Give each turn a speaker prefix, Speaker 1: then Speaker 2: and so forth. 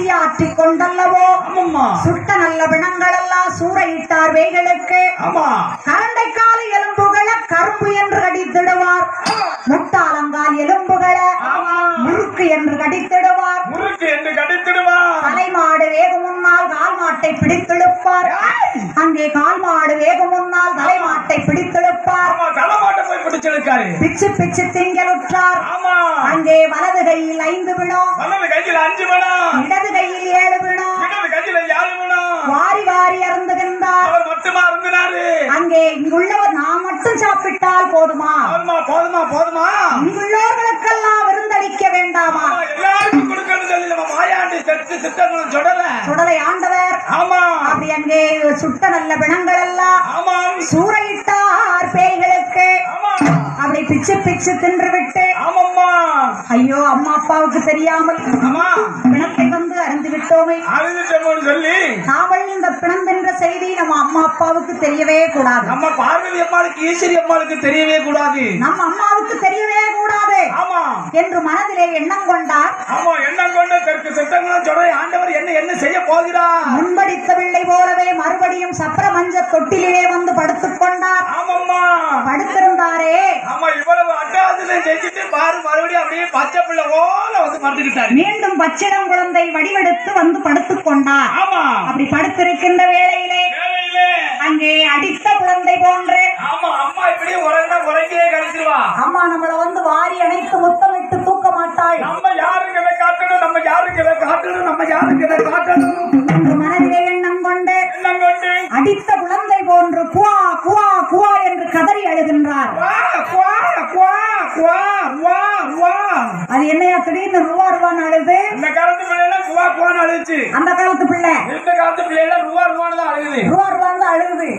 Speaker 1: பசியாற்றி கொண்டல்லவோ
Speaker 2: ஆமாம்மா
Speaker 1: சுட்ட நல்ல பிணங்கள் எல்லாம் சூறையிட்டார் வேய்களுக்கு
Speaker 2: ஆமா
Speaker 1: கரண்டைக்கால எலும்புகளை கரும்பு என்று கடித்திடுவார் முட்டாளங்கால் எலும்புகளை
Speaker 2: ஆமா
Speaker 1: முறுக்கு என்று கடித்திடுவார்
Speaker 2: முறுக்கு என்று கடித்திடுவா
Speaker 1: தலைமாடு வேகு முன்னால் கால் மாட்டை பிடித்தெழுப்பார் அங்கே கால் மாடு வேகு முன்னால் தலைமாட்டை பிடித்தெழுப்பார்
Speaker 2: ஆமா தலைமாட்ட போய் பிடிச்சிருக்காரு
Speaker 1: பிச்சு பிச்சு திங்களுற்றார்
Speaker 2: ஆமா
Speaker 1: அங்கே வலது கையில் ஐந்து விழும்
Speaker 2: வலது கையில் அஞ்சு வேணும்
Speaker 1: இடது கையில் ஏழு விழும்
Speaker 2: இடது கையில யாரு வேணும்
Speaker 1: வாரி வாரி அருந்துகின்றார்
Speaker 2: அவர் மட்டுமா இருந்தாரு
Speaker 1: அங்கே இங்குள்ளவர் நான் மட்டும் சாப்பிட்டால் போதுமா
Speaker 2: போதுமா போதுமா போதுமா
Speaker 1: இங்குள்ளவர்களுக்கெல்லாம் விருந்தளிக்க வேண்டாமா
Speaker 2: ஆமா, எல்லாருக்கும் கொடுக்கணும் சொல்லி நம்ம மாயாண்டி செத்து திட்டங்களும் சொல்லல
Speaker 1: சுடலை ஆண்டவர்
Speaker 2: ஆமா
Speaker 1: அப்படி அங்கே சுட்ட நல்ல பிணங்கள் எல்லாம்
Speaker 2: ஆமா
Speaker 1: சூறையிட்டார் பேய்களுக்கு
Speaker 2: ஆமா
Speaker 1: அப்படி பிச்சு பிச்சு தின்று விட்டு
Speaker 2: ஆமாம்மா
Speaker 1: ஐயோ அம்மா அப்பாவுக்கு தெரியாமல்
Speaker 2: ஆமா
Speaker 1: பிணத்தை வந்து அறிந்து விட்டோமே
Speaker 2: அழுதுட்டோம்னு சொல்லி
Speaker 1: நாவல் இந்த பிணம் தின்ற செய்தி நம்ம அம்மா அப்பாவுக்கு தெரியவே கூடாது
Speaker 2: நம்ம பார்வதி அம்மாளுக்கு ஈஸ்வரி அம்மாளுக்கு தெரியவே கூடாது
Speaker 1: நம்ம அம்மாவுக்கு தெரியவே கூடாது
Speaker 2: ஆமா
Speaker 1: என்று மனதிலே எண்ணம் கொண்டார்
Speaker 2: ஆமா எண்ணம் கொண்ட தெற்கு சித்தங்களும் சொல்ற ஆண்டவர் என்ன என்ன செய்ய போகிறார்
Speaker 1: முன்படித்த பிள்ளை போலவே மறுபடியும் சப்பர மஞ்ச தொட்டிலே வந்து படுத்துக் கொண்டார்
Speaker 2: ஆமாம்மா
Speaker 1: படுத்திருந்தாரே
Speaker 2: ஆமா இவ்வளவு அட்டாசனை செஞ்சுட்டு பாரு மறுபடியும் அப்படியே பச்சை பிள்ளை போல வந்து படுத்துக்கிட்டாரு
Speaker 1: மீண்டும் பச்சிடம் குழந்தை வடிவெடுத்து வந்து படுத்துக் கொண்டார்
Speaker 2: ஆமா
Speaker 1: அப்படி படுத்திருக்கின்ற வேளையிலே
Speaker 2: வேலையிலே
Speaker 1: அங்கே அடித்த குழந்தை போன்று
Speaker 2: ஆமா அம்மா இப்படியே உறங்கினா உறங்கியே கழிச்சிருவா
Speaker 1: அம்மா நம்மள வந்து வாரி அணைத்து முத்தமிட்டு தூக்க மாட்டாள்
Speaker 2: நம்ம யாருக்கு இதை காட்டணும் நம்ம யாருக்கு இதை காட்டணும் நம்ம யாருக்கு இதை காட்டணும்
Speaker 1: என்று மனதிலே எண்ணம் கொண்டு
Speaker 2: எண்ணம் கொண்டு
Speaker 1: அடித்த குழந்தை போன்று குவா குவா குவா என்று கதறி அழுகின்றார்
Speaker 2: வா குவா குவா குவா வா வா
Speaker 1: அது என்னையா திடீர்னு ரூபா ரூபான்னு அழுது
Speaker 2: இந்த காலத்து பிள்ளைலாம் குவா குவான்னு அழுச்சு
Speaker 1: அந்த காலத்து பிள்ளை
Speaker 2: இந்த காலத்து பிள்ளைலாம் ரூபா ரூபான்னு தான் அழுகுது
Speaker 1: ரூபா ரூபான்னு அழுகுது